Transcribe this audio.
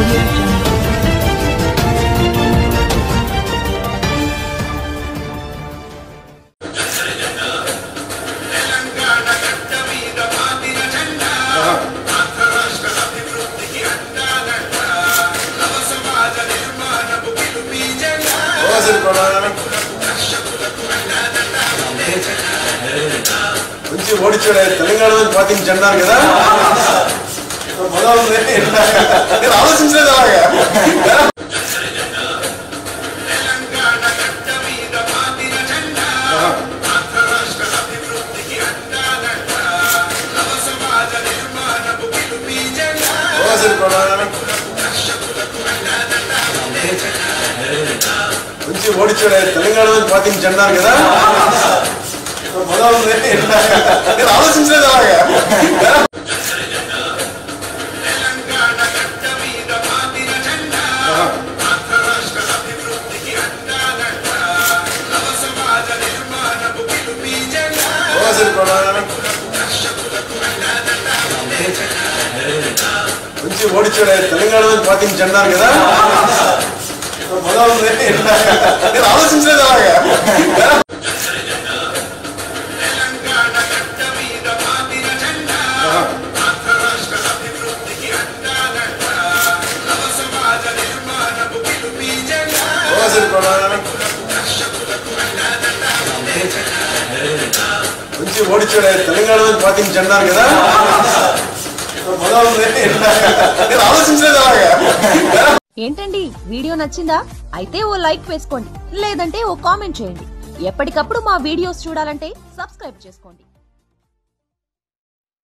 audio jungle. మంచి ఓడిచాడు తెలంగాణ పార్టీకి చెందాను కదా మొదలు నేను ఆలోచించలేదు అలాగా మంచి ఓడిచాడు తెలంగాణ పార్టీకి చెందాను కదా మొదలు నేను ఆలోచించలేదు అలాగా మంచి ఓడిచాడు తెలంగాణ పార్టీకి చెందాను కదా మొదలు నేను ఆలోచించలేదు అలాగా మంచి ఓడిచాడు తెలంగాణ పార్టీకి చెందాను కదా మొదలు నేను ఆలోచించలేదు అలాగా ఏంటండి వీడియో నచ్చిందా అయితే ఓ లైక్ వేసుకోండి లేదంటే ఓ కామెంట్ చేయండి ఎప్పటికప్పుడు మా వీడియోస్ చూడాలంటే సబ్స్క్రైబ్ చేసుకోండి